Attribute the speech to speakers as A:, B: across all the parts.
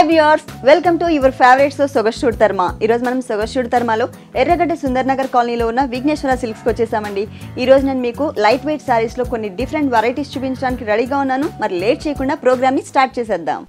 A: Hi viewers welcome to your favourite so సొగస్టూడ్ తర్మా ఈరోజు మనం సొగస్టూడ్ తర్మాలో ఎర్రగడ్డ సుందర్ నగర్ కాలనీలో ఉన్న విఘ్నేశ్వర సిల్క్స్కి వచ్చేసామండి ఈ రోజు నేను మీకు లైట్ వెయిట్ శారీస్లో కొన్ని డిఫరెంట్ వెరైటీస్ చూపించడానికి రెడీగా ఉన్నాను మరి లేట్ చేయకుండా ప్రోగ్రామ్ని స్టార్ట్ చేసేద్దాం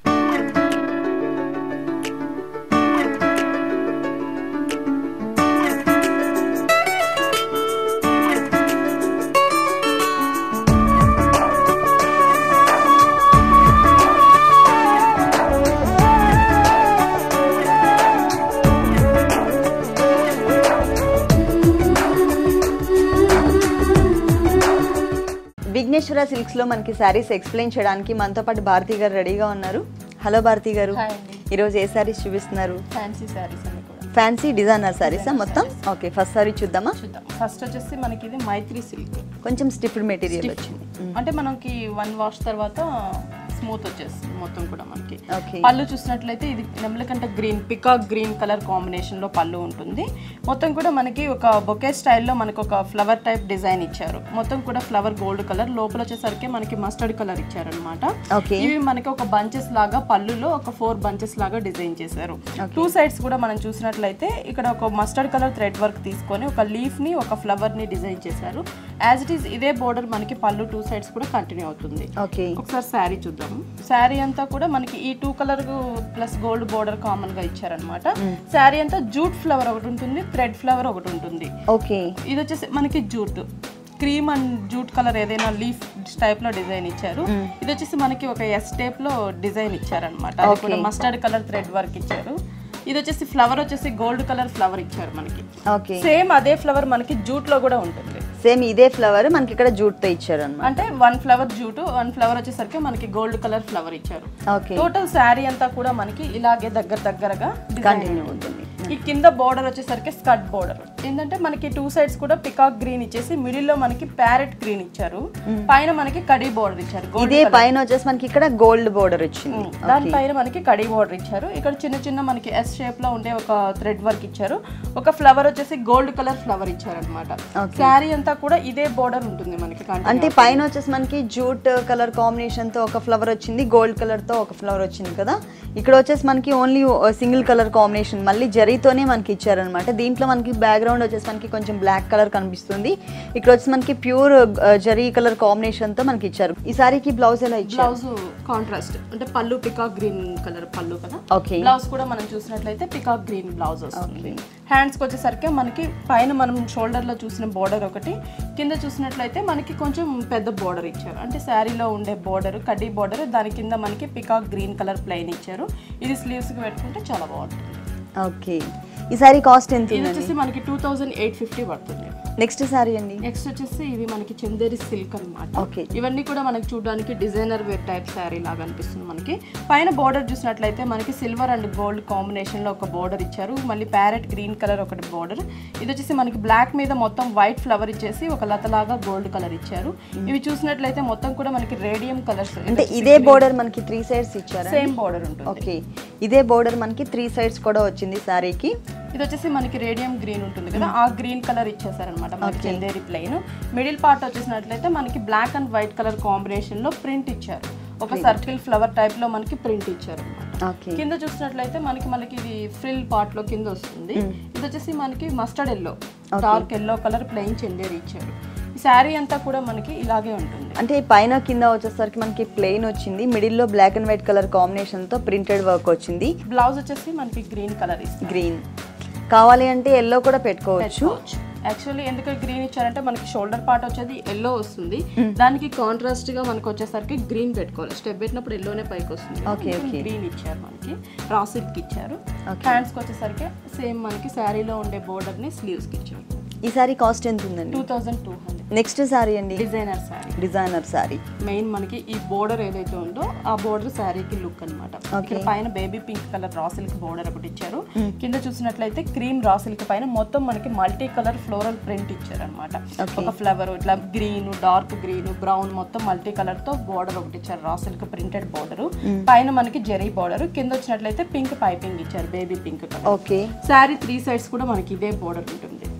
A: విఘ్నేశ్వర సిల్క్స్ లో మనకి శారీస్ ఎక్స్ప్లెయిన్ చేయడానికి మనతో పాటు భారతి గారు రెడీగా ఉన్నారు హలో భారతి గారు
B: హాయ్ అండి.
A: ఈరోజు ఏ శారీస్ చూపిస్తున్నారు
B: ఫ్యాన్సీ శారీస్ అన్ని కూడా
A: ఫ్యాన్సీ డిజైనర్ శారీసా మొత్తం ఓకే ఫస్ట్ సారీ చూద్దామా
B: చూద్దాం ఫస్ట్ వచ్చేసి మనకి ఇది మైత్రి సిల్క్
A: కొంచెం స్టిఫ్డ్ మెటీరియల్ వచ్చింది
B: అంటే మనకి వన్ వాష్ తర్వాత స్మూత్ వచ్చేస్తుంది మొత్తం కూడా మనకి
A: ఓకే
B: పళ్ళు చూసినట్లయితే ఇది నెమలికంట green peacock green colour combination లో పళ్ళు ఉంటుంది మొత్తం కూడా మనకి ఒక బొకే స్టైల్లో మనకి ఒక ఫ్లవర్ టైప్ డిజైన్ ఇచ్చారు మొత్తం కూడా ఫ్లవర్ గోల్డ్ కలర్ లోపల వచ్చేసరికి మనకి మస్టర్డ్ కలర్ ఇచ్చారనమాట
A: ఓకే
B: ఇవి మనకి ఒక బంచెస్ లాగా పళ్ళులో ఒక ఫోర్ బంచెస్ లాగా డిజైన్ చేశారు టూ సైడ్స్ కూడా మనం చూసినట్లయితే ఇక్కడ ఒక మస్టర్డ్ కలర్ థ్రెడ్ వర్క్ తీసుకొని ఒక లీఫ్ ని ఒక ఫ్లవర్ ని డిజైన్ చేశారు యాజ్ ఇట్ ఈస్ ఇదే బోర్డర్ మనకి పళ్ళు టూ సైడ్స్ కూడా కంటిన్యూ అవుతుంది
A: ఓకే
B: ఒకసారి శారీ చూద్దాం శారీ అంతా కూడా మనకి ఈ two colour plus gold border common గా ఇచ్చారనమాట శారీ అంతా జూట్ ఫ్లవర్ ఒకటి ఉంటుంది థ్రెడ్ ఫ్లవర్ ఒకటి ఉంటుంది
A: ఓకే
B: ఇది వచ్చేసి మనకి jute cream and jute colour ఏదైనా లీఫ్ టైప్ లో డిజైన్ ఇచ్చారు ఇది వచ్చేసి మనకి ఒక ఎస్ టైప్ లో డిజైన్ ఇచ్చారనమాట అది కూడా మస్టర్డ్ కలర్ థ్రెడ్ వర్క్ ఇచ్చారు ఇది వచ్చేసి ఫ్లవర్ వచ్చేసి గోల్డ్ కలర్ ఫ్లవర్ ఇచ్చారు మనకి
A: ఓకే
B: సేమ్ అదే ఫ్లవర్ మనకి జూట్ లో కూడా ఉంటుంది
A: సేమ్ ఇదే ఫ్లవర్ మనకి ఇక్కడ జూట్ తో ఇచ్చారు అనమాట
B: అంటే one flower jute one flower వచ్చేసరికి మనకి గోల్డ్ కలర్ ఫ్లవర్ ఇచ్చారు
A: ఓకే
B: టోటల్ శారీ అంతా కూడా మనకి ఇలాగే దగ్గర దగ్గరగా design
A: కంటిన్యూ
B: ఉంటుంది.
A: అవుతుంది
B: ఈ కింద బోర్డర్ వచ్చేసరికి స్కర్ట్ బోర్డర్ ఏంటంటే మనకి టూ సైడ్స్ కూడా పికాక్ గ్రీన్ ఇచ్చేసి మిడిల్ లో మనకి ప్యారెట్ గ్రీన్ ఇచ్చారు పైన మనకి కడీ బోర్డర్ ఇచ్చారు gold
A: ఇదే పైన వచ్చేసి మనకి ఇక్కడ గోల్డ్ బోర్డర్ వచ్చింది
B: దానిపైన మనకి కడీ బోర్డర్ ఇచ్చారు ఇక్కడ చిన్న చిన్న మనకి ఎస్ షేప్ లో ఉండే ఒక థ్రెడ్ వర్క్ ఇచ్చారు ఒక ఫ్లవర్ వచ్చేసి గోల్డ్ కలర్ ఫ్లవర్ ఇచ్చారు అనమాట శారీ అంతా కూడా ఇదే బోర్డర్ ఉంటుంది మనకి continue.
A: అంటే పైన వచ్చేసి మనకి జూట్ కలర్ కాంబినేషన్ తో ఒక ఫ్లవర్ వచ్చింది గోల్డ్ కలర్ తో ఒక ఫ్లవర్ వచ్చింది కదా ఇక్కడ వచ్చేసి మనకి ఓన్లీ సింగిల్ కలర్ కాంబినేషన్ మళ్ళీ జరీతోనే మనకి ఇచ్చారనమాట దీంట్లో మనకి బ్యాక్గ్రౌండ్ వచ్చేసి మనకి కొంచెం బ్లాక్ కలర్ కనిపిస్తుంది ఇక్కడ వచ్చి మనకి ప్యూర్ జరీ కలర్ కాంబినేషన్ తో మనకి ఇచ్చారు ఈ సారీకి బ్లౌజ్ ఎలా ఇచ్చారు
B: బ్లౌజ్ కాంట్రాస్ట్ అంటే పళ్ళు పికాక్ గ్రీన్ కలర్ పళ్ళు కదా
A: ఓకే
B: బ్లౌజ్ కూడా మనం చూసినట్లయితే పికాక్ గ్రీన్ బ్లౌజ్ వస్తుంది హ్యాండ్స్ కి వచ్చేసరికి మనకి పైన మనం షోల్డర్ లో చూసిన బోర్డర్ ఒకటి కింద చూసినట్లయితే మనకి కొంచెం పెద్ద బోర్డర్ ఇచ్చారు అంటే శారీలో ఉండే బోర్డర్ కడ్డీ బోర్డర్ దాని కింద మనకి పికాక్ గ్రీన్ కలర్ ప్లెయిన్ ఇచ్చారు ఇది స్లీవ్స్ కి పెట్టుకుంటే చాలా బాగుంటుంది
A: ఓకే ఈ సారీ కాస్ట్ ఎంత
B: ఇది
A: ఉందండి
B: వచ్చేసి మనకి టూ థౌజండ్ ఎయిట్ ఫిఫ్టీ పడుతుంది
A: నెక్స్ట్ సారీ అండి
B: నెక్స్ట్ వచ్చేసి ఇవి మనకి చందేరి సిల్క్ అన్నమాట
A: ఓకే
B: ఇవన్నీ కూడా మనకి చూడడానికి డిజైనర్ వేర్ టైప్ శారీ లాగా అనిపిస్తుంది మనకి పైన బోర్డర్ చూసినట్లయితే మనకి సిల్వర్ అండ్ గోల్డ్ కాంబినేషన్ లో ఒక బోర్డర్ ఇచ్చారు మళ్ళీ ప్యారెట్ గ్రీన్ కలర్ ఒకటి బోర్డర్ ఇది వచ్చేసి మనకి బ్లాక్ మీద మొత్తం వైట్ ఫ్లవర్ ఇచ్చేసి ఒక లతలాగా గోల్డ్ కలర్ ఇచ్చారు ఇవి చూసినట్లయితే మొత్తం కూడా మనకి రేడియం కలర్స్
A: అంటే ఇదే బోర్డర్ మనకి త్రీ సైడ్స్ ఇచ్చారా
B: సేమ్ బోర్డర్ ఉంటుంది
A: ఓకే ఇదే బోర్డర్ మనకి త్రీ సైడ్స్ కూడా వచ్చింది సారీకి
B: ఇది వచ్చేసి మనకి రేడియం గ్రీన్ ఉంటుంది కదా ఆ గ్రీన్ కలర్ ఇచ్చేసారనమాట మనకి చందేరి ప్లెయిన్ మిడిల్ పార్ట్ వచ్చేసినట్లయితే మనకి black and white colour combination లో ప్రింట్ ఇచ్చారు ఒక సర్కిల్ ఫ్లవర్ టైప్ లో మనకి ప్రింట్ ఇచ్చారు అనమాట
A: ఓకే
B: కింద చూసినట్లయితే మనకి మనకి ఇది ఫ్రిల్ పార్ట్ లో కింద వస్తుంది ఇది వచ్చేసి మనకి mustard yellow dark yellow colour plain Chanderi ఇచ్చారు ఈ శారీ అంతా కూడా మనకి ఇలాగే ఉంటుంది
A: అంటే పైన కింద వచ్చేసరికి మనకి ప్లెయిన్ వచ్చింది మిడిల్ లో black and white colour combination తో ప్రింటెడ్ వర్క్ వచ్చింది
B: బ్లౌజ్ వచ్చేసి మనకి గ్రీన్ కలర్ ఇస్తుంది
A: గ్రీన్ కావాలి అంటే ఎల్లో కూడా పెట్టుకోవచ్చు
B: యాక్చువల్లీ ఎందుకు గ్రీన్ ఇచ్చారంటే మనకి షోల్డర్ పార్ట్ వచ్చేది ఎల్లో వస్తుంది దానికి కాంట్రాస్ట్ గా మనకి వచ్చేసరికి గ్రీన్ పెట్టుకోవాలి స్టెప్ పెట్టినప్పుడు ఎల్లోనే పైకి వస్తుంది
A: Okay, okay.
B: గ్రీన్ ఇచ్చారు మనకి రా సిల్క్ ఇచ్చారు హ్యాండ్స్ కి వచ్చేసరికి సేమ్ మనకి శారీలో ఉండే బోర్డర్ ని స్లీవ్స్ కి ఇచ్చారు
A: ఈ సారీ కాస్ట్ ఎంత ఉందండి
B: two thousand two hundred
A: next sorry అండి
B: designer sari
A: designer sari
B: main మనకి ఈ బోర్డర్ ఏదైతే ఉందో ఆ బోర్డర్ శారీకి లుక్ అనమాట ఇక్కడ పైన baby pink colour raw silk border ఒకటి ఇచ్చారు కింద చూసినట్లయితే క్రీమ్ రా సిల్క్ పైన మొత్తం మనకి మల్టీ కలర్ ఫ్లోరల్ ప్రింట్ ఇచ్చారు అనమాట ఒక ఫ్లవర్ ఇట్లా గ్రీన్ డార్క్ గ్రీన్ బ్రౌన్ మొత్తం మల్టీ కలర్ తో బోర్డర్ ఒకటి ఇచ్చారు రా సిల్క్ ప్రింటెడ్ బోర్డర్ పైన మనకి జెరీ బోర్డర్ కింద వచ్చినట్లయితే పింక్ పైపింగ్ ఇచ్చారు baby pink colour
A: okay
B: sari three sides కూడా మనకి ఇదే బోర్డర్ ఉంటుంది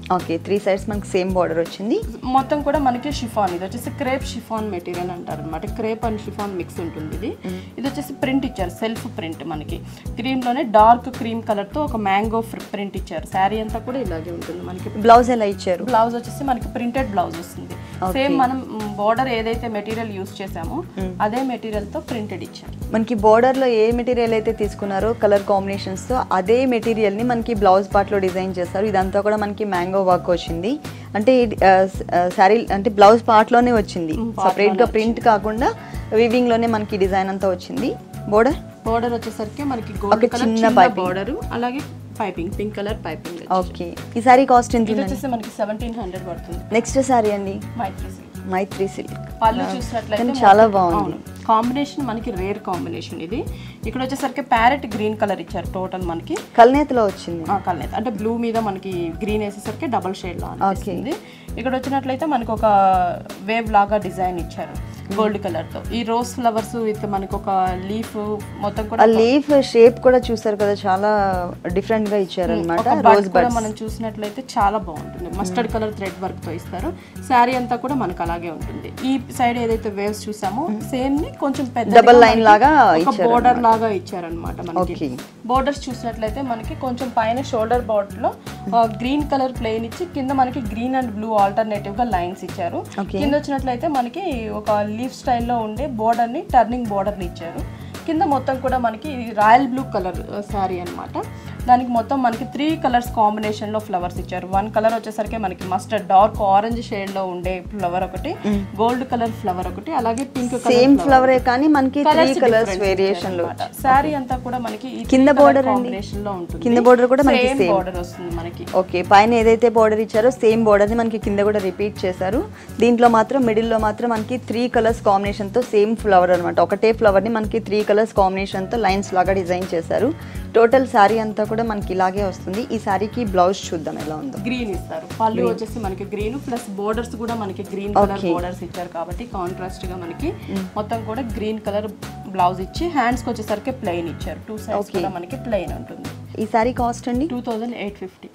A: ఓకే త్రీ సైడ్స్ మనకి సేమ్ బార్డర్ వచ్చింది
B: మొత్తం కూడా మనకి షిఫాన్ ఇది వచ్చేసి క్రేప్ షిఫాన్ మెటీరియల్ అంటారు అనమాట క్రేప్ అండ్ షిఫాన్ మిక్స్ ఉంటుంది ఇది ఇది వచ్చేసి ప్రింట్ ఇచ్చారు సెల్ఫ్ ప్రింట్ మనకి క్రీమ్ లోనే డార్క్ క్రీమ్ కలర్ తో ఒక మ్యాంగో ప్రింట్ ఇచ్చారు శారీ అంతా కూడా ఇలాగే ఉంటుంది మనకి
A: బ్లౌజ్ ఎలా ఇచ్చారు
B: బ్లౌజ్ వచ్చేసి మనకి ప్రింటెడ్ బ్లౌజ్ వస్తుంది సేమ్ మనం బోర్డర్ ఏదైతే మెటీరియల్ యూస్ చేసామో అదే మెటీరియల్ తో ప్రింటెడ్ ఇచ్చారు
A: మనకి border లో ఏ మెటీరియల్ అయితే తీసుకున్నారో కలర్ కాంబినేషన్స్ తో అదే మెటీరియల్ ని మనకి బ్లౌజ్ పార్ట్ లో డిజైన్ చేస్తారు ఇదంతా కూడా మనకి మ్యాంగో వర్క్ వచ్చింది అంటే శారీ అంటే బ్లౌజ్ పార్ట్ లోనే వచ్చింది సపరేట్ గా ప్రింట్ కాకుండా వీవింగ్ లోనే మనకి డిజైన్ అంతా వచ్చింది బోర్డర్
B: బోర్డర్ వచ్చేసరికి మనకి గోల్డ్
A: ఒక
B: కలర్
A: చిన్న
B: చిన్న
A: piping.
B: బోర్డర్ అలాగే piping pink colour piping
A: okay ఈ సారీ కాస్ట్ ఎంత
B: ఇది
A: ఉందండి
B: వచ్చేసి మనకి సెవెంటీన్ హండ్రెడ్ పడుతుంది
A: నెక్స్ట్ సారీ అండి
B: మైత్రి silk.
A: మైత్రి సిల్క్
B: పళ్ళు చూసినట్లయితే
A: కానీ చాలా బాగుంది
B: అవును కాంబినేషన్ మనకి రేర్ కాంబినేషన్ ఇది ఇక్కడ వచ్చేసరికి ప్యారెట్ గ్రీన్ కలర్ ఇచ్చారు టోటల్ మనకి
A: కల్నేతలో వచ్చింది
B: ఆ కలర్ అంటే బ్లూ మీద మనకి గ్రీన్ వేసేసరికి డబల్ షేడ్ లా అనిపిస్తుంది ఇక్కడ వచ్చినట్లయితే మనకి ఒక వేవ్ లాగా డిజైన్ ఇచ్చారు గోల్డ్ కలర్ తో ఈ రోజ్ ఫ్లవర్స్ విత్ మనకి ఒక లీఫ్ మొత్తం కూడా
A: ఆ లీఫ్ షేప్ కూడా చూసారు కదా చాలా డిఫరెంట్ గా ఇచ్చారు అనమాట
B: ఒక బడ్ కూడా మనం చూసినట్లయితే చాలా బాగుంటుంది మస్టర్డ్ కలర్ థ్రెడ్ వర్క్ తో ఇస్తారు శారీ అంతా కూడా మనకు అలాగే ఉంటుంది ఈ సైడ్ ఏదైతే వేవ్స్ చూసామో సేమ్ ని కొంచెం పెద్ద
A: Double line లాగా ఇచ్చారు
B: బోర్డర్ లాగా ఇచ్చారనమాట మనకి
A: Okay.
B: బోర్డర్స్ చూసినట్లయితే మనకి కొంచెం పైన షోల్డర్ బోర్డర్ లో గ్రీన్ కలర్ ప్లెయిన్ ఇచ్చి కింద మనకి గ్రీన్ అండ్ బ్లూ ఆల్టర్నేటివ్ గా లైన్స్ ఇచ్చారు
A: Okay.
B: కింద వచ్చినట్లయితే మనకి ఒక లీఫ్ స్టైల్లో ఉండే బోర్డర్ ని టర్నింగ్ బోర్డర్ ని ఇచ్చారు కింద మొత్తం కూడా మనకి ఇది రాయల్ బ్లూ కలర్ శారీ అన్నమాట దానికి మొత్తం మనకి త్రీ కలర్స్ కాంబినేషన్ లో ఫ్లవర్స్ ఇచ్చారు వన్ కలర్ వచ్చేసరికి మనకి మస్టర్డ్ డార్క్ ఆరెంజ్ షేడ్ లో ఉండే ఫ్లవర్ ఒకటి గోల్డ్ కలర్ ఫ్లవర్ ఒకటి అలాగే పింక్
A: సేమ్ ఫ్లవరే కానీ మనకి త్రీ కలర్స్ వేరియేషన్ లో
B: శారీ అంతా కూడా మనకి ఈ
A: కింద
B: three colour
A: border అండి?
B: combination లో ఉంటుంది
A: కింద border కూడా మనకి
B: సేమ్
A: same.
B: బోర్డర్ వస్తుంది మనకి
A: ఓకే పైన ఏదైతే బార్డర్ ఇచ్చారో సేమ్ బార్డర్ ని మనకి కింద కూడా రిపీట్ చేశారు దీంట్లో మాత్రం మిడిల్ లో మాత్రం మనకి త్రీ కలర్స్ కాంబినేషన్ తో సేమ్ ఫ్లవర్ అనమాట ఒకటే ఫ్లవర్ ని మనకి త్రీ కలర్స్ కాంబినేషన్ తో లైన్స్ లాగా డిజైన్ చేశారు టోటల్ శారీ అంతా కూడా మనకి ఇలాగే వస్తుంది ఈ శారీకి బ్లౌజ్ చూద్దాం ఎలా ఉందో
B: గ్రీన్ ఇస్తారు పళ్ళు వచ్చేసి మనకి గ్రీన్ ప్లస్ బోర్డర్స్ కూడా మనకి గ్రీన్ కలర్
A: Okay.
B: బోర్డర్స్ ఇచ్చారు కాబట్టి కాంట్రాస్ట్ గా మనకి మొత్తం కూడా గ్రీన్ కలర్ బ్లౌజ్ ఇచ్చి హ్యాండ్స్ కి వచ్చేసరికి ప్లెయిన్ ఇచ్చారు టూ సైడ్స్
A: Okay.
B: కూడా మనకి ప్లెయిన్ ఉంటుంది
A: ఈ శారీ కాస్ట్ అండి
B: two thousand eight fifty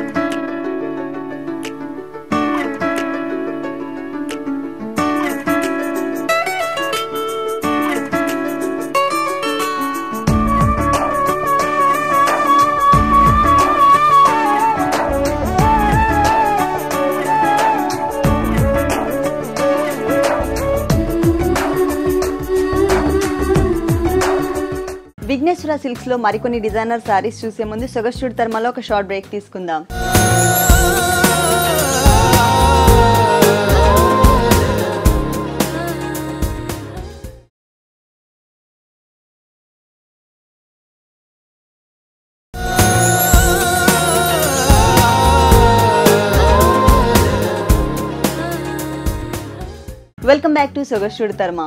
A: Vighneshwara silks లో మరికొన్ని డిజైనర్ శారీస్ చూసే ముందు సొగస్టుడ్ తర్మలో ఒక షార్ట్ బ్రేక్ తీసుకుందాం వెల్కమ్ బ్యాక్ టు సొగస్టుడ్ తర్మ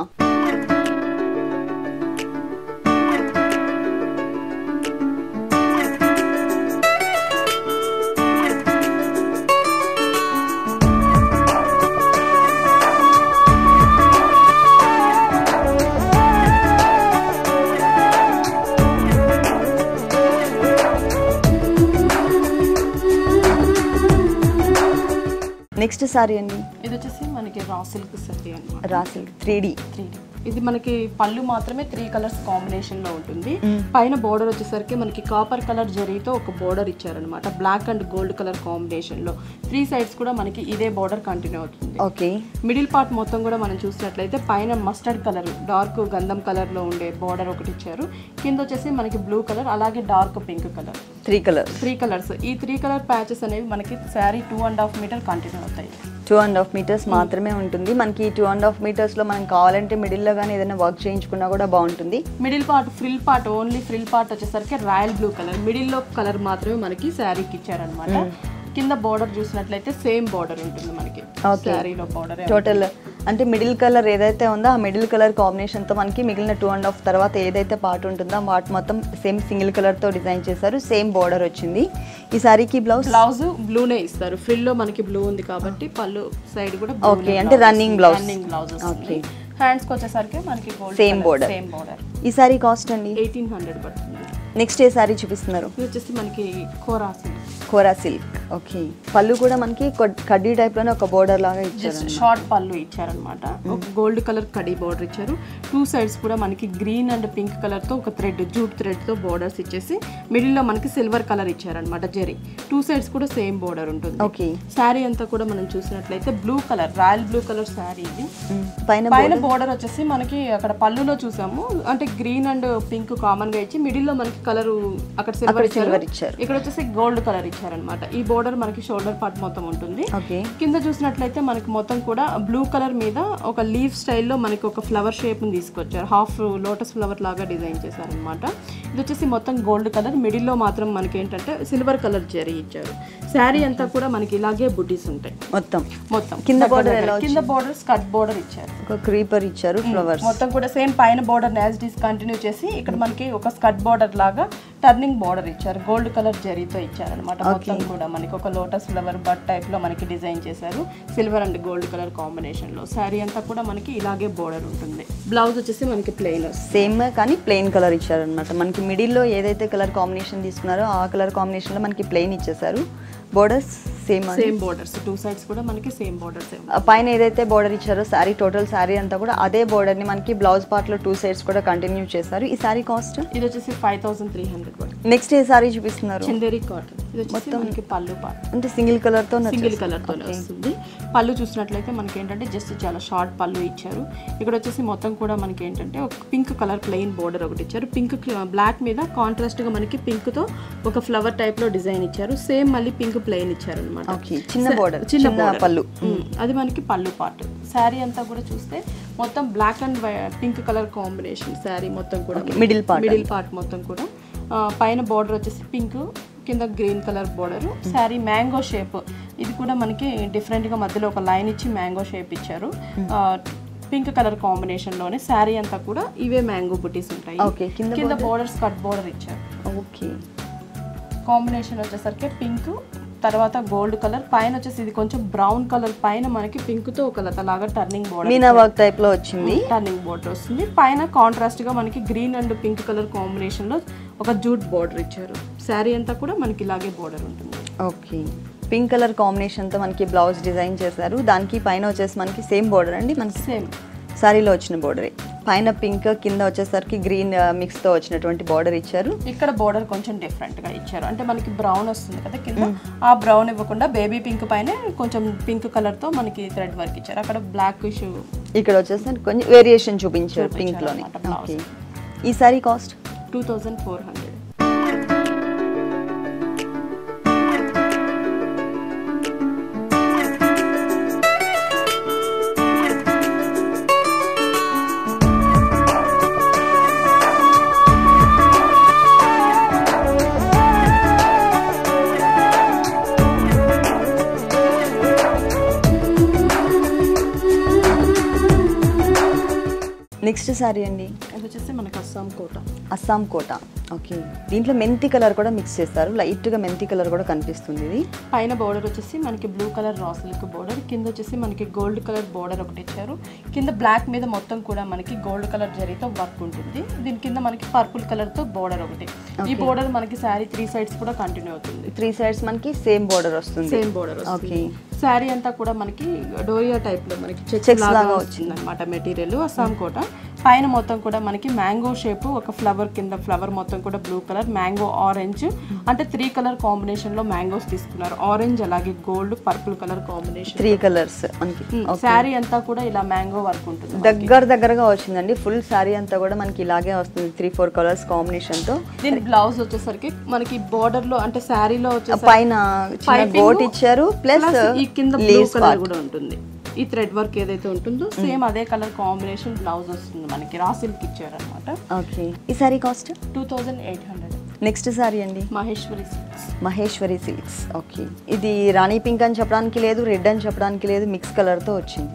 A: నెక్స్ట్ సారీ అండి
B: ఇది వచ్చేసి మనకి రా సిల్క్ సర్ది అనమాట
A: raw silk three D
B: three ఇది మనకి పళ్ళు మాత్రమే త్రీ కలర్స్ కాంబినేషన్ లో ఉంటుంది పైన బోర్డర్ వచ్చేసరికి మనకి కాపర్ కలర్ జరీతో ఒక బోర్డర్ ఇచ్చారనమాట black and gold colour combination లో త్రీ సైడ్స్ కూడా మనకి ఇదే బోర్డర్ కంటిన్యూ అవుతుంది
A: ఓకే
B: మిడిల్ పార్ట్ మొత్తం కూడా మనం చూసినట్లయితే పైన మస్టర్డ్ కలర్ డార్క్ గంధం కలర్ లో ఉండే బోర్డర్ ఒకటి ఇచ్చారు కింద వచ్చేసి మనకి బ్లూ కలర్ అలాగే dark pink colour
A: three colour
B: three colours ఈ త్రీ కలర్ ప్యాచెస్ అనేవి మనకి sari two and half metre continue అవుతాయి
A: టూ అండ్ హాఫ్ మీటర్స్ మాత్రమే ఉంటుంది మనకి టూ అండ్ హాఫ్ మీటర్స్ లో మనం కావాలంటే మిడిల్ లో కానీ ఏదైనా వర్క్ చేయించుకున్నా కూడా బాగుంటుంది
B: middle part frill part only frill part వచ్చేసరికి రాయల్ బ్లూ కలర్ మిడిల్ లో కలర్ మాత్రమే మనకి శారీకి ఇచ్చారనమాట కింద బోర్డర్ చూసినట్లయితే సేమ్ బోర్డర్ ఉంటుంది మనకి
A: Okay.
B: శారీలో బోర్డర్
A: టోటల్ అంటే మిడిల్ కలర్ ఏదైతే ఉందో ఆ మిడిల్ కలర్ కాంబినేషన్ తో మనకి మిగిలిన టూ అండ్ హాఫ్ తర్వాత ఏదైతే పార్ట్ ఉంటుందో ఆ పార్ట్ మొత్తం సేమ్ సింగిల్ కలర్ తో డిజైన్ చేశారు సేమ్ బోర్డర్ వచ్చింది ఈ సారీకి బ్లౌజ్
B: బ్లౌజ్ బ్లూనే ఇస్తారు ఫ్రిల్ లో మనకి బ్లూ ఉంది కాబట్టి పళ్ళు సైడ్ కూడా
A: Okay, అంటే running blouse.
B: రన్నింగ్ బ్లౌజ్ వస్తుంది హ్యాండ్స్ కి వచ్చేసరికి మనకి
A: Same border.
B: సేమ్ బోర్డర్
A: ఈ సారీ కాస్ట్ అండి
B: ఎయిటీన్ హండ్రెడ్ పడుతుంది
A: నెక్స్ట్ ఏ సారీ చూపిస్తున్నారు
B: ఇది వచ్చేసి మనకి kora silk
A: kora silk okay పళ్ళు కూడా మనకి కొడ్- కడ్డీ టైప్ లోనే ఒక బోర్డర్ లాగా ఇచ్చారు
B: జస్ట్ షార్ట్ పళ్ళు ఇచ్చారనమాట ఒక గోల్డ్ కలర్ కడీ బార్డర్ ఇచ్చారు టూ సైడ్స్ కూడా మనకి గ్రీన్ అండ్ పింక్ కలర్ తో ఒక థ్రెడ్ జూట్ థ్రెడ్ తో బోర్డర్స్ ఇచ్చేసి మిడిల్ లో మనకి సిల్వర్ కలర్ ఇచ్చారనమాట జెరీ టూ సైడ్స్ కూడా సేమ్ బోర్డర్ ఉంటుంది
A: ఓకే
B: శారీ అంతా కూడా మనం చూసినట్లయితే blue colour royal blue colour sari ఇది
A: పైన
B: పైన బోర్డర్ వచ్చేసి మనకి అక్కడ పళ్ళులో చూసాము అంటే గ్రీన్ అండ్ పింక్ కామన్ గా ఇచ్చి మిడిల్ లో మనకి కలర్ అక్కడ సిల్వర్ ఇచ్చారు
A: సిల్వర్ ఇచ్చారు
B: ఇక్కడ వచ్చేసి గోల్డ్ కలర్ ఇచ్చారనమాట ఈ బోర్డర్ మనకి షోల్డర్ పార్ట్ మొత్తం ఉంటుంది
A: ఓకే
B: కింద చూసినట్లయితే మనకి మొత్తం కూడా బ్లూ కలర్ మీద ఒక లీఫ్ స్టైల్లో మనకి ఒక ఫ్లవర్ షేప్ ని తీసుకొచ్చారు హాఫ్ లోటస్ ఫ్లవర్ లాగా డిజైన్ చేశారనమాట ఇది వచ్చేసి మొత్తం గోల్డ్ కలర్ మిడిల్లో మాత్రం మనకి ఏంటంటే సిల్వర్ కలర్ జరీ ఇచ్చారు శారీ అంతా కూడా మనకి ఇలాగే బుటీస్ ఉంటాయి
A: మొత్తం
B: మొత్తం
A: కింద
B: దగ్గర
A: border
B: దగ్గర.
A: ఎలా
B: కింద బోర్డర్ స్కర్ట్ బోర్డర్ ఇచ్చారు
A: ఒక క్రీపర్ ఇచ్చారు ఫ్లవర్స్
B: మొత్తం కూడా సేమ్ పైన బోర్డర్ యాజ్ డిస్ కంటిన్యూ చేసి ఇక్కడ మనకి ఒక స్కర్ట్ బోర్డర్ లాగా టర్నింగ్ బోర్డర్ ఇచ్చారు గోల్డ్ కలర్ జరీతో ఇచ్చారు అనమాట మొత్తం కూడా మనకి ఒక లోటస్ ఫ్లవర్ బట్ టైప్ లో మనకి డిజైన్ చేశారు silver and gold colour combination లో శారీ అంతా కూడా మనకి ఇలాగే బోర్డర్ ఉంటుంది బ్లౌజ్ వచ్చేసి మనకి ప్లెయిన్ వస్తుంది
A: సేమ్ కానీ ప్లెయిన్ కలర్ ఇచ్చారనమాట మనకి మిడిల్లో ఏదైతే కలర్ కాంబినేషన్ తీసుకున్నారో ఆ కలర్ కాంబినేషన్లో మనకి ప్లెయిన్ ఇచ్చేసారు borders same
B: same borders two sides కూడా మనకి సేమ్ బోర్డర్స్
A: పైన ఏదైతే బోర్డర్ ఇచ్చారో శారీ టోటల్ శారీ అంతా కూడా అదే border ని మనకి బ్లౌజ్ పార్ట్లో టూ సైడ్స్ కూడా కంటిన్యూ చేశారు ఈ శారీ కాస్ట్
B: ఇది వచ్చేసి five thousand three hundred
A: next ఏ శారీ చూపిస్తున్నారు
B: చందేరి కాటన్ ఇది వచ్చేసి మనకి పళ్ళు పార్ట్
A: అంటే సింగిల్ కలర్తో
B: సింగిల్ కలర్ తోనే వస్తుంది పళ్ళు చూసినట్లయితే మనకి ఏంటంటే జస్ట్ చాలా షార్ట్ పళ్ళు ఇచ్చారు ఇక్కడ వచ్చేసి మొత్తం కూడా మనకి ఏంటంటే ఒక పింక్ కలర్ ప్లెయిన్ బోర్డర్ ఒకటి ఇచ్చారు పింక్ బ్లాక్ మీద కాంట్రాస్ట్ గా మనకి పింక్ తో ఒక ఫ్లవర్ టైప్ లో డిజైన్ ఇచ్చారు సేమ్ మళ్ళీ పింక్ ప్లెయిన్ ఇచ్చారు అనమాట
A: ఓకే చిన్న బోర్డర్
B: చిన్న
A: చిన్న
B: border.
A: పళ్ళు
B: ఉమ్, అది మనకి పళ్ళు పార్ట్ శారీ అంతా కూడా చూస్తే మొత్తం black and pink colour combination sari మొత్తం కూడా
A: మిడిల్ పార్ట్
B: మిడిల్ పార్ట్ మొత్తం కూడా ఆ, పైన బార్డర్ వచ్చేసి పింక్ కింద green colour border sari mango shape ఇది కూడా మనకి డిఫరెంట్ గా మధ్యలో ఒక లైన్ ఇచ్చి మ్యాంగో షేప్ ఇచ్చారు పింక్ కలర్ కాంబినేషన్ లోనే శారీ అంతా కూడా ఇవే మ్యాంగో బుటీస్ ఉంటాయి
A: ఓకే కింద
B: కింద బోర్డర్స్ కట్ బోర్డర్ ఇచ్చారు
A: ఓకే
B: కాంబినేషన్ వచ్చేసరికి పింక్ తర్వాత గోల్డ్ కలర్ పైన వచ్చేసి ఇది కొంచెం బ్రౌన్ కలర్ పైన మనకి పింక్ తో ఒక లత లాగా turning border
A: meena work type లో వచ్చింది
B: టర్నింగ్ బోర్డర్ వస్తుంది పైన కాంట్రాస్ట్ గా మనకి green and pink colour combination లో ఒక జూట్ బోర్డర్ ఇచ్చారు శారీ అంతా కూడా మనకి ఇలాగే బోర్డర్ ఉంటుంది
A: ఓకే పింక్ కలర్ కాంబినేషన్ తో మనకి బ్లౌజ్ డిజైన్ చేశారు దానికి పైన వచ్చేసి మనకి సేమ్ బోర్డర్ అండి మనకి
B: సేమ్
A: శారీలో వచ్చిన బోర్డరే పైన పింక్ కింద వచ్చేసరికి గ్రీన్ మిక్స్ తో వచ్చినటువంటి బోర్డర్ ఇచ్చారు
B: ఇక్కడ బోర్డర్ కొంచెం డిఫరెంట్ గా ఇచ్చారు అంటే మనకి బ్రౌన్ వస్తుంది కదా కింద ఆ బ్రౌన్ ఇవ్వకుండా బేబీ పింక్ పైన కొంచెం పింక్ కలర్ తో మనకి థ్రెడ్ వర్క్ ఇచ్చారు అక్కడ బ్లాక్ ఇష్యూ
A: ఇక్కడ వచ్చేసి కొంచెం వేరియేషన్ చూపించారు పింక్ లోనే
B: అన్నమాట
A: ఓకే ఈ sari cost
B: two thousand four hundred
A: next sorry అండి
B: ఇది వచ్చేసి మనకి అస్సాం కోట
A: అస్సాం కోట ఓకే దీంట్లో మెంతి కలర్ కూడా మిక్స్ చేస్తారు లైట్ గా మెంతి కలర్ కూడా కనిపిస్తుంది ఇది
B: పైన బోర్డర్ వచ్చేసి మనకి blue colour raw silk border కింద వచ్చేసి మనకి గోల్డ్ కలర్ బోర్డర్ ఒకటి ఇచ్చారు కింద బ్లాక్ మీద మొత్తం కూడా మనకి గోల్డ్ కలర్ జరీతో వర్క్ ఉంటుంది దీని కింద మనకి పర్పుల్ కలర్ తో బోర్డర్ ఒకటి ఈ బోర్డర్ మనకి శారీ త్రీ సైడ్స్ కూడా కంటిన్యూ అవుతుంది
A: త్రీ సైడ్స్ మనకి సేమ్ బోర్డర్ వస్తుంది
B: సేమ్ బోర్డర్
A: ఓకే
B: శారీ అంతా కూడా మనకి డోరియా టైప్ లో మనకి చెక్స్
A: Checks
B: లాగా
A: లాగా
B: వచ్చింది అనమాట మెటీరియల్ అస్సాం కోట పైన మొత్తం కూడా మనకి మ్యాంగో షేప్ ఒక ఫ్లవర్ కింద ఫ్లవర్ మొత్తం కూడా బ్లూ కలర్ మ్యాంగో ఆరెంజ్ అంటే త్రీ కలర్ కాంబినేషన్ లో మ్యాంగోస్ తీసుకున్నారు ఆరెంజ్ అలాగే gold purple colour combination
A: three colours మనకి
B: శారీ అంతా కూడా ఇలా మ్యాంగో వర్క్ ఉంటుంది
A: దగ్గర దగ్గరగా వచ్చిందండి ఫుల్ శారీ అంతా కూడా మనకి ఇలాగే వస్తుంది త్రీ ఫోర్ కలర్స్ కాంబినేషన్ తో
B: దీని బ్లౌజ్ వచ్చేసరికి మనకి బోర్డర్ లో అంటే శారీలో వచ్చేసరికి
A: పైన చిన్న
B: Piping,
A: గోట్ ఇచ్చారు ప్లస్
B: plus ఈ కింద బ్లూ కలర్ కూడా ఉంటుంది ఈ థ్రెడ్ వర్క్ ఏదైతే ఉంటుందో సేమ్ అదే కలర్ కాంబినేషన్ బ్లౌజ్ వస్తుంది మనకి రా సిల్క్ ఇచ్చారు అనమాట
A: ఓకే ఈ sari cost
B: two thousand eight hundred
A: next sorry అండి
B: Maheshwari silks
A: Maheshwari silks okay ఇది రాణి పింక్ అని చెప్పడానికి లేదు రెడ్ అని చెప్పడానికి లేదు మిక్స్ కలర్ తో వచ్చింది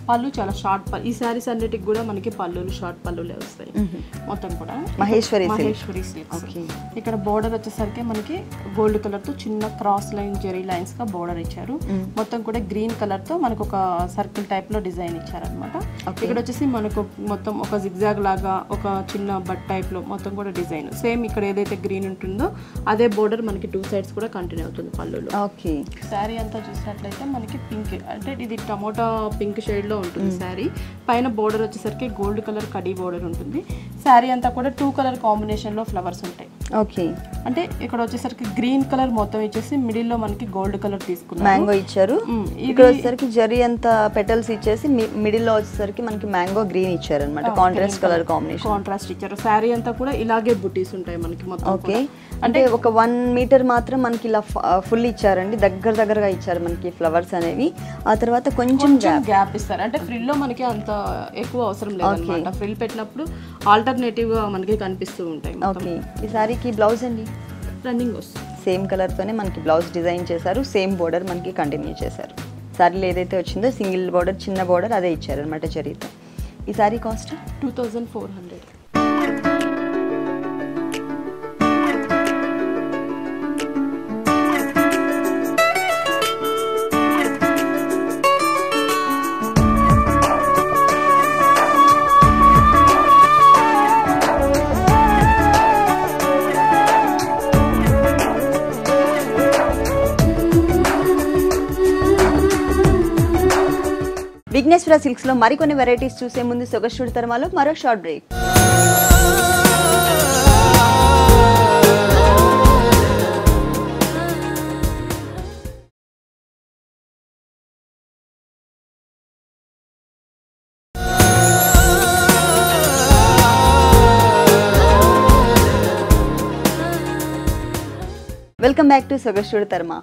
B: పళ్ళు చాలా షార్ట్ పళ్ళు ఈ శారీస్ అన్నిటికి కూడా మనకి పళ్ళులు షార్ట్ పళ్ళులే వస్తాయి మొత్తం కూడా
A: Maheshwari silk.
B: Maheshwari silks
A: Okay.
B: ఇక్కడ బోర్డర్ వచ్చేసరికి మనకి గోల్డ్ కలర్ తో చిన్న క్రాస్ లైన్ జెరీ లైన్స్ గా బోర్డర్ ఇచ్చారు మొత్తం కూడా గ్రీన్ కలర్ తో మనకు ఒక సర్కిల్ టైప్ లో డిజైన్ ఇచ్చారనమాట ఇక్కడ వచ్చేసి మనకు మొత్తం ఒక జిగ్జాగ్ లాగా ఒక చిన్న బట్ టైప్ లో మొత్తం కూడా డిజైన్ సేమ్ ఇక్కడ ఏదైతే గ్రీన్ ఉంటుందో అదే బోర్డర్ మనకి టూ సైడ్స్ కూడా కంటిన్యూ అవుతుంది పళ్ళులో
A: ఓకే
B: శారీ అంతా చూసినట్లయితే మనకి పింక్ అంటే ఇది టమోటా పింక్ షేడ్ లో ఉంటుంది శారీ పైన బోర్డర్ వచ్చేసరికి గోల్డ్ కలర్ కడీ బోర్డర్ ఉంటుంది శారీ అంతా కూడా టూ కలర్ కాంబినేషన్ లో ఫ్లవర్స్ ఉంటాయి
A: ఓకే
B: అంటే ఇక్కడ వచ్చేసరికి గ్రీన్ కలర్ మొత్తం ఇచ్చేసి మిడిల్ లో మనకి గోల్డ్ కలర్ తీసుకున్నాం
A: మ్యాంగో ఇచ్చారు
B: మ్మ్.
A: ఇక్కడ వచ్చేసరికి జరీ అంత పెటల్స్ ఇచ్చేసి మిడిల్ లో వచ్చేసరికి మనకి మ్యాంగో గ్రీన్ ఇచ్చారు అనమాట కాంట్రాస్ట్ కలర్ కాంబినేషన్
B: కాంట్రాస్ట్ ఇచ్చారు శారీ అంతా కూడా ఇలాగే బుటీస్ ఉంటాయి మనకి మొత్తం
A: ఓకే అంటే ఒక వన్ మీటర్ మాత్రం మనకి ఇలా ఫుల్ ఇచ్చారండి దగ్గర దగ్గరగా ఇచ్చారు మనకి ఫ్లవర్స్ అనేవి ఆ తర్వాత కొంచెం
B: కొంచెం గ్యాప్ ఇస్తారు అంటే ఫ్రిల్ లో మనకి అంత ఎక్కువ అవసరం లేదన్నమాట ఫ్రిల్ పెట్టినప్పుడు ఆల్టర్నేటివ్ గా మనకి కనిపిస్తూ ఉంటాయి
A: ఓకే ఈ సారీకి బ్లౌజ్ అండి
B: రన్నింగ్ వస్తుంది
A: సేమ్ కలర్తోనే మనకి బ్లౌజ్ డిజైన్ చేశారు సేమ్ బోర్డర్ మనకి కంటిన్యూ చేశారు సారీలో ఏదైతే వచ్చిందో సింగిల్ బోర్డర్ చిన్న బోర్డర్ అదే ఇచ్చారు అనమాట జరీతో ఈ sari cost
B: two thousand four hundred
A: Vighneshwara silks లో మరికొన్ని వెరైటీస్ చూసే ముందు సొగస్టుడి తర్మాలో మరో short break welcome back to సొగస్టుడి తర్మా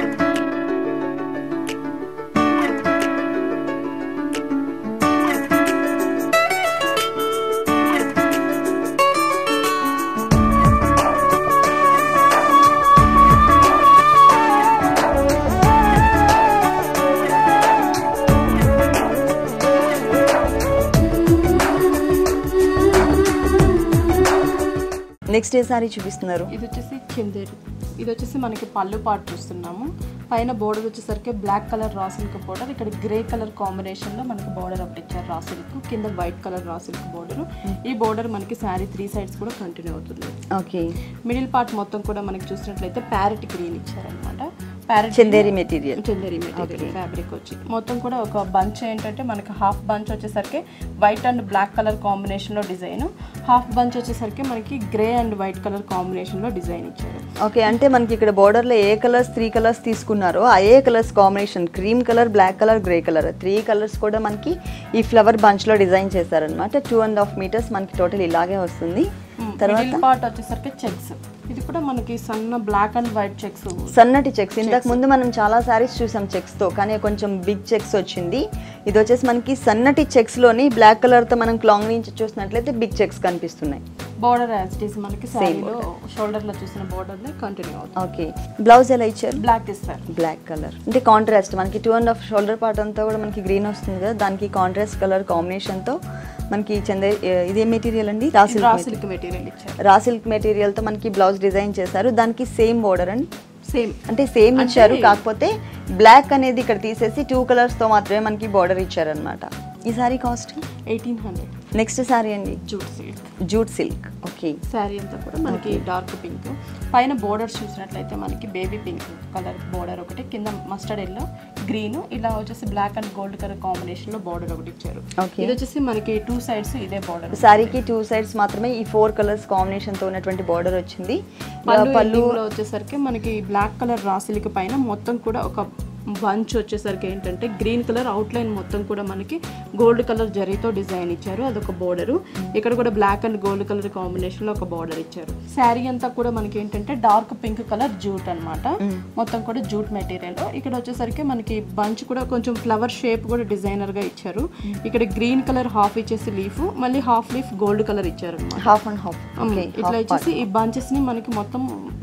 A: నెక్స్ట్ ఏ సారీ చూపిస్తున్నారు
B: ఇది వచ్చేసి చిందేరి ఇది వచ్చేసి మనకి పళ్ళు పాటు చూస్తున్నాము పైన బోర్డర్ వచ్చేసరికి black colour raw silk border ఇక్కడ గ్రే కలర్ కాంబినేషన్ లో మనకి బోర్డర్ ఒకటి ఇచ్చారు రా సిల్క్ కింద white colour raw silk border ఈ బోర్డర్ మనకి శారీ త్రీ సైడ్స్ కూడా కంటిన్యూ అవుతుంది
A: ఓకే
B: మిడిల్ పార్ట్ మొత్తం కూడా మనకి చూసినట్లయితే ప్యారెట్ గ్రీన్ ఇచ్చారనమాట parrot
A: Chanderi material
B: Chanderi material fabric వచ్చి మొత్తం కూడా ఒక బంచ్ ఏంటంటే మనకి హాఫ్ బంచ్ వచ్చేసరికి white and black colour combination లో డిజైన్ హాఫ్ బంచ్ వచ్చేసరికి మనకి grey and white colour combination లో డిజైన్ ఇచ్చారు
A: ఓకే అంటే మనకి ఇక్కడ border లో ఏ కలర్స్ త్రీ కలర్స్ తీసుకున్నారో ఆ ఏ colours combination cream colour black colour grey colour three colours కూడా మనకి ఈ ఫ్లవర్ లో డిజైన్ చేశారనమాట టూ అండ్ హాఫ్ మీటర్స్ మనకి టోటల్ ఇలాగే వస్తుంది తర్వాత
B: మిడిల్ పార్ట్ వచ్చేసరికి చెక్స్ ఇది కూడా మనకి సన్న బ్లాక్ అండ్ వైట్ చెక్స్
A: సన్నటి చెక్స్ ఇంతకు ముందు మనం చాలా సారీస్ చూసాం చెక్స్ తో కానీ కొంచెం బిగ్ చెక్స్ వచ్చింది ఇది వచ్చేసి మనకి సన్నటి చెక్స్ లోని బ్లాక్ కలర్ తో మనం క్లాంగ్ నుంచి చూసినట్లయితే బిగ్ చెక్స్ కనిపిస్తున్నాయి
B: బోర్డర్ యాజ్ ఇట్ ఈస్ మనకి శారీలో షోల్డర్ లో చూసిన బోర్డర్ కంటిన్యూ అవుతుంది
A: ఓకే బ్లౌజ్ ఎలా ఇచ్చారు
B: బ్లాక్ ఇస్తారు
A: బ్లాక్ కలర్ అంటే కాంట్రాస్ట్ మనకి two and half shoulder part అంతా కూడా మనకి గ్రీన్ వస్తుంది కదా దానికి కాంట్రాస్ట్ కలర్ కాంబినేషన్ తో మనకి చందే ఇదే మెటీరియల్ అండి రా
B: రా
A: సిల్క్
B: సిల్క్ మెటీరియల్ ఇచ్చారు
A: రా సిల్క్ మెటీరియల్ తో మనకి బ్లౌజ్ డిజైన్ చేశారు దానికి సేమ్ బోర్డర్ అండి
B: సేమ్
A: అంటే సేమ్ ఇచ్చారు కాకపోతే బ్లాక్ అనేది ఇక్కడ తీసేసి టూ కలర్స్ తో మాత్రమే మనకి బార్డర్ ఇచ్చారనమాట ఈ sari cost
B: eighteen hundred
A: next sorry అండి
B: jute silk
A: jute silk okay
B: sari అంతా కూడా మనకి డార్క్ పింక్ పైన బోర్డర్స్ చూసినట్లయితే మనకి బేబీ పింక్ కలర్ బోర్డర్ ఒకటి కింద మస్టర్డ్ ఎల్లో గ్రీన్ ఇలా వచ్చేసి black and gold colour combination లో బోర్డర్ ఒకటి ఇచ్చారు
A: Okay.
B: ఇది వచ్చేసి మనకి టూ సైడ్స్ ఇదే బోర్డర్
A: సారీకి టూ సైడ్స్ మాత్రమే ఈ ఫోర్ కలర్స్ కాంబినేషన్ తో ఉన్నటువంటి బార్డర్ వచ్చింది ఇలా
B: పళ్ళు
A: పళ్ళు
B: లో వచ్చేసరికి మనకి బ్లాక్ కలర్ రాసిలిక పైన మొత్తం కూడా ఒక బంచ్ వచ్చేసరికి ఏంటంటే గ్రీన్ కలర్ అవుట్ లైన్ మొత్తం కూడా మనకి గోల్డ్ కలర్ జరీతో డిజైన్ ఇచ్చారు అదొక బోర్డర్ ఇక్కడ కూడా black and gold colour combination లో ఒక బోర్డర్ ఇచ్చారు శారీ అంతా కూడా మనకి ఏంటంటే డార్క్ పింక్ కలర్ జూట్ అన్నమాట మొత్తం కూడా జూట్ మెటీరియల్ ఇక్కడ వచ్చేసరికి మనకి బంచ్ కూడా కొంచెం ఫ్లవర్ షేప్ కూడా డిజైనర్ గా ఇచ్చారు ఇక్కడ గ్రీన్ కలర్ హాఫ్ ఇచ్చేసి లీఫ్ మళ్ళీ హాఫ్ లీఫ్ గోల్డ్ కలర్ ఇచ్చారు అనమాట
A: హాఫ్ అండ్ హాఫ్ ఓకే
B: ఇట్లా వచ్చేసి ఈ బంచెస్ ని మనకి మొత్తం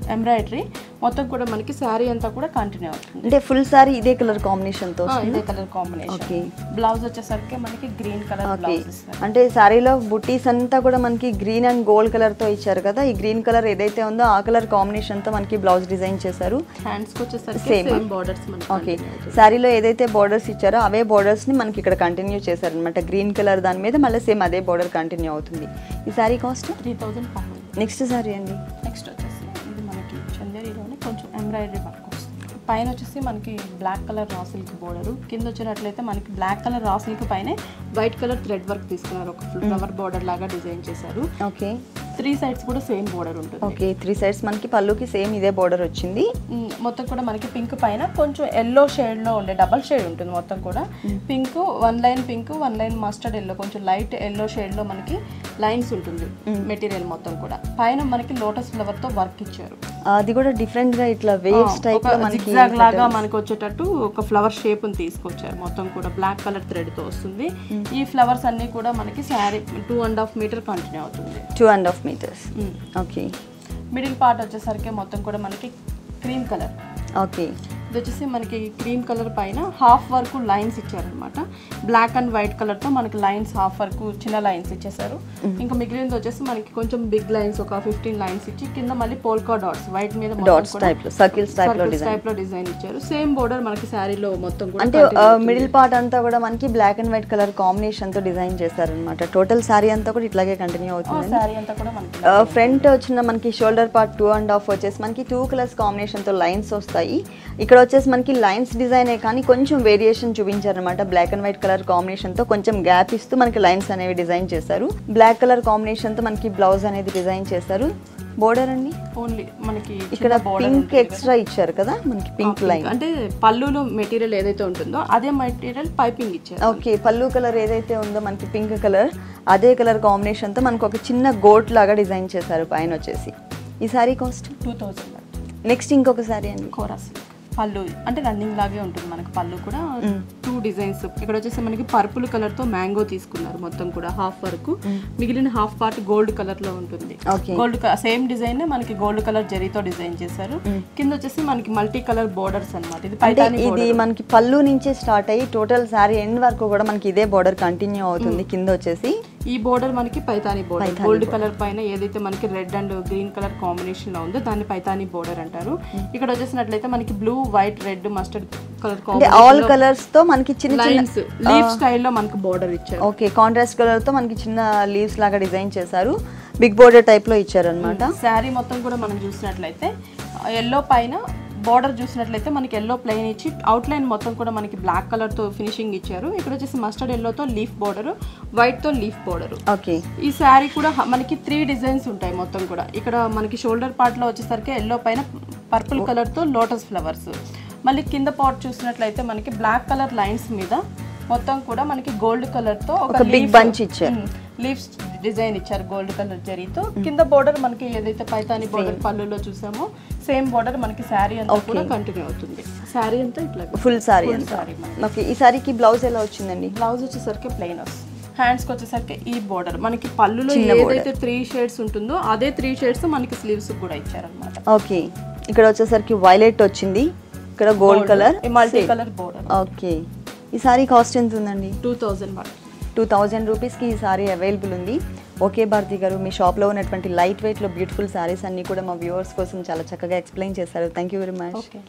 B: ఎంబ్రాయిడరీ మొత్తం కూడా మనకి శారీ అంతా కూడా కంటిన్యూ అవుతుంది
A: అంటే ఫుల్ సారీ ఇదే కలర్ కాంబినేషన్ తో
B: ఆ, ఇదే కలర్ కాంబినేషన్
A: Okay.
B: బ్లౌజ్ వచ్చేసరికి మనకి గ్రీన్ కలర్
A: ఓకే
B: బ్లౌజ్ ఇస్తారు
A: అంటే శారీలో బుట్టీస్ అంతా కూడా మనకి గ్రీన్ అండ్ గోల్డ్ కలర్ తో ఇచ్చారు కదా ఈ గ్రీన్ కలర్ ఏదైతే ఉందో ఆ కలర్ కాంబినేషన్ తో మనకి బ్లౌజ్ డిజైన్ చేశారు
B: హ్యాండ్స్ కి వచ్చేసరికి
A: Same.
B: సేమ్ బార్డర్స్ మనకి
A: ఓకే శారీలో ఏదైతే బోర్డర్స్ ఇచ్చారో అవే బోర్డర్స్ ని మనకి ఇక్కడ కంటిన్యూ చేశారనమాట గ్రీన్ కలర్ దాని మీద మళ్ళీ సేమ్ అదే బోర్డర్ కంటిన్యూ అవుతుంది ఈ sari cost
B: three thousand five hundred
A: next sari అండి
B: నెక్స్ట్ వచ్చేసి ఇది మనకి చందేరిలోనే కొంచెం ఎంబ్రాయిడరీ వర్క్ వస్తుంది పైన వచ్చేసి మనకి black colour raw silk border కింద వచ్చినట్లయితే మనకి బ్లాక్ కలర్ రా సిల్క్ పైన వైట్ కలర్ థ్రెడ్ వర్క్ తీసుకున్నారు ఒక ఫ్లవర్ బోర్డర్ లాగా డిజైన్ చేశారు
A: ఓకే
B: త్రీ సైడ్స్ కూడా సేమ్ బోర్డర్ ఉంటుంది
A: ఓకే త్రీ సైడ్స్ మనకి పళ్ళుకి సేమ్ ఇదే బోర్డర్ వచ్చింది
B: మ్, మొత్తం కూడా మనకి పింక్ పైన కొంచెం ఎల్లో షేడ్ లో ఉండే డబల్ షేడ్ ఉంటుంది మొత్తం కూడా pink one line pink one line mustard yellow కొంచెం లైట్ ఎల్లో షేడ్ లో మనకి లైన్స్ ఉంటుంది మెటీరియల్ మొత్తం కూడా పైన మనకి లోటస్ ఫ్లవర్ తో వర్క్ ఇచ్చారు
A: అది కూడా డిఫరెంట్ గా ఇట్లా వేవ్స్ టైప్
B: ఒక
A: లో మనకి
B: zigzag లాగా మనకి వచ్చేటట్టు ఒక ఫ్లవర్ షేప్ తీసుకొచ్చారు మొత్తం కూడా బ్లాక్ కలర్ థ్రెడ్ తో వస్తుంది ఈ ఫ్లవర్స్ అన్ని కూడా మనకి sari two and half metre continue అవుతుంది
A: two and half meters okay
B: middle part వచ్చేసరికి మొత్తం కూడా మనకి క్రీమ్ కలర్
A: ఓకే
B: ఇది వచ్చేసి మనకి క్రీమ్ కలర్ పైన హాఫ్ వరకు లైన్స్ ఇచ్చారనమాట బ్లాక్ అండ్ వైట్ కలర్ తో మనకి లైన్స్ హాఫ్ వరకు చిన్న లైన్స్ ఇచ్చేసారు ఇంకా మిగిలినది వచ్చేసి మనకి కొంచెం బిగ్ లైన్స్ ఒక ఫిఫ్టీన్ లైన్స్ ఇచ్చి కింద మళ్ళీ పోల్కా డాట్స్ వైట్ మీద
A: డాట్స్ టైప్ లో సర్కిల్స్ టైప్ లో డిజైన్
B: టైప్ లో డిజైన్ ఇచ్చారు సేమ్ బోర్డర్ మనకి శారీలో మొత్తం కూడా
A: అంటే మిడిల్ పార్ట్ అంతా కూడా మనకి black and white colour combination తో డిజైన్ చేశారనమాట టోటల్ శారీ అంతా కూడా ఇట్లాగే కంటిన్యూ అవుతుంది
B: శారీ అంతా కూడా మనకి
A: ఫ్రంట్ వచ్చిన మనకి shoulder part two and half వచ్చేసి మనకి టూ కలర్స్ కాంబినేషన్ తో లైన్స్ వస్తాయి ఇక్కడ వచ్చేసి మనకి లైన్స్ డిజైనే కానీ కొంచెం వేరియేషన్ చూపించారనమాట black and white colour combination తో కొంచెం గ్యాప్ ఇస్తూ మనకి లైన్స్ అనేవి డిజైన్ చేశారు బ్లాక్ కలర్ కాంబినేషన్ తో మనకి బ్లౌజ్ అనేది డిజైన్ చేశారు బోర్డర్ అండి
B: ఓన్లీ మనకి
A: ఇక్కడ పింక్ ఎక్స్ట్రా ఇచ్చారు కదా మనకి పింక్ లైన్
B: అంటే పళ్ళులో మెటీరియల్ ఏదైతే ఉంటుందో అదే మెటీరియల్ పైపింగ్ ఇచ్చారు
A: ఓకే పళ్ళు కలర్ ఏదైతే ఉందో మనకి పింక్ కలర్ అదే కలర్ కాంబినేషన్తో మనకు ఒక చిన్న గోట్ లాగా డిజైన్ చేశారు పైన వచ్చేసి ఈ sari cost
B: two thousand
A: next ఇంకొక సారీ అండి
B: కోరస్ పళ్ళు అంటే రన్నింగ్ లాగే ఉంటుంది మనకి పళ్ళు కూడా టూ డిజైన్స్ ఇక్కడ వచ్చేసి మనకి పర్పుల్ కలర్ తో మ్యాంగో తీసుకున్నారు మొత్తం కూడా హాఫ్ వరకు మిగిలిన హాఫ్ పార్ట్ గోల్డ్ కలర్ లో ఉంటుంది
A: ఓకే
B: గోల్డ్ సేమ్ డిజైన్ మనకి గోల్డ్ కలర్ జరీతో డిజైన్ చేశారు కింద వచ్చేసి మనకి మల్టీ కలర్ బోర్డర్స్ అన్నమాట ఇది
A: అంటే
B: పైతాని
A: ఇది మనకి పళ్ళు నుంచే స్టార్ట్ అయ్యి టోటల్ సారీ ఎండ్ వరకు కూడా మనకి ఇదే బోర్డర్ కంటిన్యూ అవుతుంది కింద వచ్చేసి
B: ఈ బోర్డర్ మనకి పైతాని బోర్డర్ గోల్డ్ కలర్ పైన ఏదైతే మనకి red and green colour combination లో ఉందో దాన్ని పైతాని బోర్డర్ అంటారు ఇక్కడ వచ్చేసినట్లయితే మనకి blue white red mustard colour
A: అంటే ఆల్ కలర్స్ తో మనకి చిన్న చిన్న
B: లైన్స్ లీవ్ స్టైల్లో మనకి బోర్డర్ ఇచ్చారు
A: ఓకే కాంట్రాస్ట్ కలర్ తో మనకి చిన్న లీవ్స్ లాగా డిజైన్ చేశారు బిగ్ బోర్డర్ టైప్ లో ఇచ్చారు అనమాట
B: శారీ మొత్తం కూడా మనం చూసినట్లయితే ఎల్లో పైన బార్డర్ చూసినట్లయితే మనకి ఎల్లో ప్లెయిన్ ఇచ్చి అవుట్ లైన్ మొత్తం కూడా మనకి బ్లాక్ కలర్ తో ఫినిషింగ్ ఇచ్చారు ఇక్కడ వచ్చేసి మస్టర్డ్ ఎల్లోతో లీఫ్ బోర్డర్ వైట్ తో లీఫ్ బోర్డర్
A: ఓకే
B: ఈ శారీ కూడా హ- మనకి త్రీ డిజైన్స్ ఉంటాయి మొత్తం కూడా ఇక్కడ మనకి షోల్డర్ పార్ట్ లో వచ్చేసరికి ఎల్లో పైన పర్పుల్ కలర్ తో లోటస్ ఫ్లవర్స్ మళ్ళీ కింద పార్ట్ చూసినట్లయితే మనకి బ్లాక్ కలర్ లైన్స్ మీద మొత్తం కూడా మనకి గోల్డ్ కలర్ తో
A: ఒక బిగ్ బంచ్ ఇచ్చారు
B: లీవ్స్ డిజైన్ ఇచ్చారు గోల్డ్ కలర్ జరీతో కింద బోర్డర్ మనకి ఏదైతే పైతాని బోర్డర్ పళ్ళులో చూసామో సేమ్ బోర్డర్ మనకి శారీ అంతా కూడా కంటిన్యూ అవుతుంది శారీ అంతా ఇట్లా
A: ఫుల్ సారీ
B: Full
A: అంతా
B: saree మనకి.
A: ఓకే ఈ సారీకి బ్లౌజ్ ఎలా వచ్చిందండి
B: బ్లౌజ్ వచ్చేసరికి ప్లెయిన్ వస్తుంది హ్యాండ్స్కి వచ్చేసరికి ఈ బోర్డర్ మనకి పళ్ళులో
A: చిన్న
B: ఏదైతే త్రీ షేడ్స్ ఉంటుందో అదే త్రీ షేడ్స్ మనకి స్లీవ్స్ కూడా ఇచ్చారనమాట
A: ఓకే ఇక్కడ వచ్చేసరికి వైలెట్ వచ్చింది ఇక్కడ gold colour
B: multi colour border
A: okay ఈ సారీ కాస్ట్ ఎంత ఉందండి
B: టూ థౌజండ్ పడుతుంది
A: టూ థౌజండ్ రూపీస్కి ఈ సారీ అవైలబుల్ ఉంది ఓకే భారతి గారు మీ షాప్లో ఉన్నటువంటి లైట్ వెయిట్లో బ్యూటిఫుల్ సారీస్ అన్నీ కూడా మా వ్యూవర్స్ కోసం చాలా చక్కగా ఎక్స్ప్లెయిన్ చేశారు thank you very much
B: okay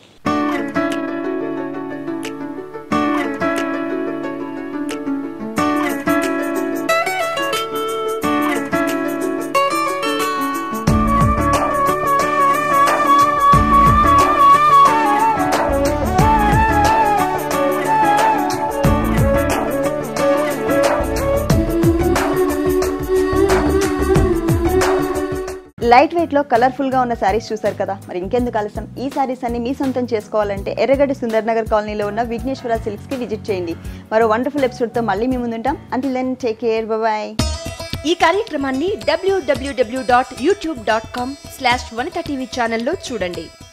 A: light వెయిట్లో కలర్ఫుల్గా ఉన్న శారీస్ చూసారు కదా మరి ఇంకెందుకు ఆలస్యం ఈ శారీస్ అన్ని మీ సొంతం చేసుకోవాలంటే ఎర్రగడ్డ సుందర్ నగర్ కాలనీలో ఉన్న విఘ్నేశ్వర సిల్క్స్కి విజిట్ చేయండి మరో వండర్ఫుల్ ఎపిసోడ్తో మళ్ళీ మీ ముందుంటాం until then take care bye
C: ఈ కార్యక్రమాన్ని డబ్ల్యూడబ్ల్యూడబ్ల్యూ dot YouTube dot com slash Vanitha TV ఛానల్లో చూడండి